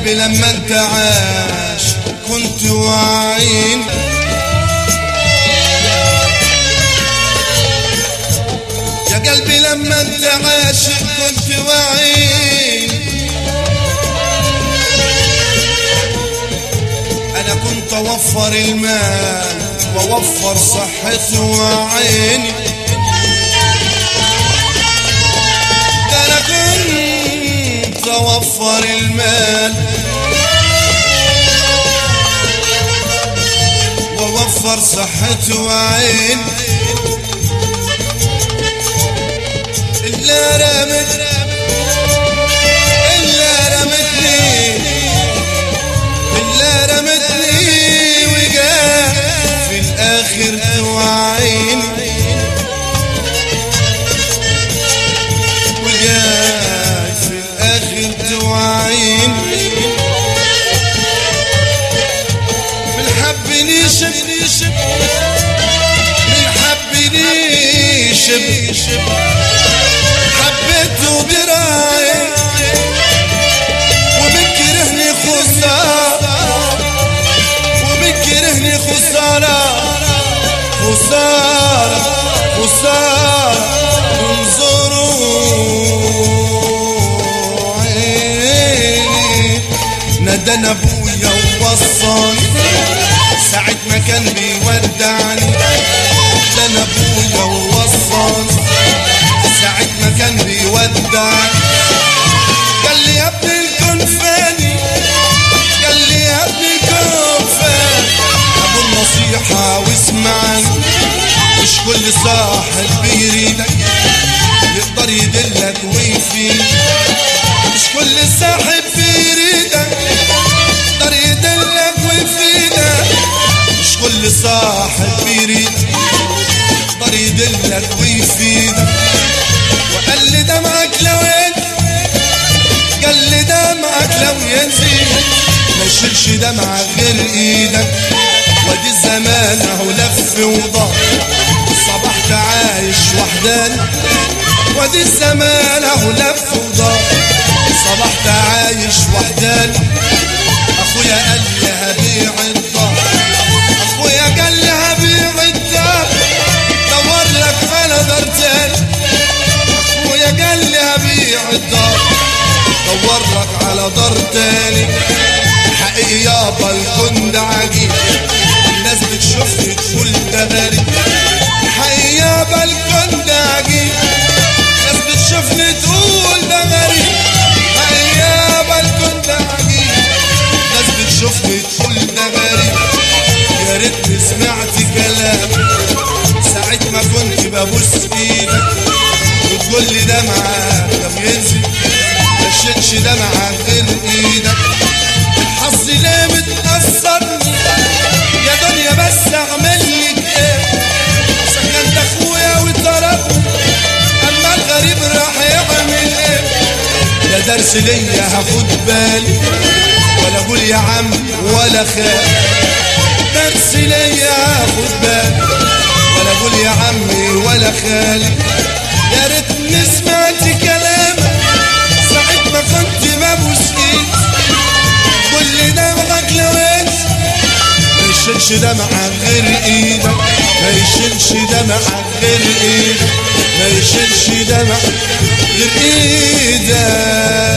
قلبي لما انت عاش كنت واعين يا قلبي لما انت عاش كنت واعين انا كنت اوفر المال واوفر صحتي وعيني ده انا كنت اوفر المال واوفر صحتي وعيني الا رمت الا رمتني الا رمتني وجاه في الاخر توعيني وجاه في الاخر توعيني من حبني شب شب من حبني شب شب حبيته براي وبكرهني خسارة وبكرهني خسارة خسارة خسارة انظروا عيني ندن ابويا ووصاني ساعة ما كان بيودعني ندن ابويا ووصاني ساعة ما كان بيودعني قال لي يا ابني الكون فاني قال لي يا ابني الكون فاني ابو النصيحة واسمعني مش كل صاحب بيريدك يقدر يدلك ويفيد مش كل صاحب بيريدك يقدر يدلك ويفيدك مش كل صاحب بيريدك يقدر يدلك ويفيدك وقال لي دمعك لو ينزل قال لي دمعك لو ينزل ما يشيلش دمعك غير ايدك وادي الزمان اهو لف ودار صبحت عايش وحداني وادي الزمان اهو لف ودار صبحت عايش وحداني اخويا قال لي هبيع الدار اخويا قال لي هبيع الدار دور لك على دار تاني اخويا قال لي هبيع الدار دور لك على دار تاني حقيقي يابا الكون ده عجيب الناس بتشوفني تقول ده غريب حقيقي يابا الكون ده عجيب الناس بتشوفني تقول ده غريب حقيقي يابا الكون ده عجيب الناس بتشوفني تقول ده غريب يا ريتني سمعت كلام ساعة ما كنت ببوس ايدك وتقول لي ده معاك طب ينزل ما شيلش ده معاك غير ايدك الحظ ليه متأثرني يا دنيا بس اعمل لك ايه سكنت اخويا وطردني اما الغريب راح يعمل ايه ده درس ليا هاخد بالي ولا اقول يا عم ولا خال درس ليا هاخد بالي ولا اقول يا عمي ولا خالي يا ريتني سمعت كلامك ساعة ما كنت ببوس ايدي كل دمعك لو انت ما يشيلش دمعك غير ايدك ما يشيلش دمعك غير ايدك ما يشيلش دمعك غير ايدك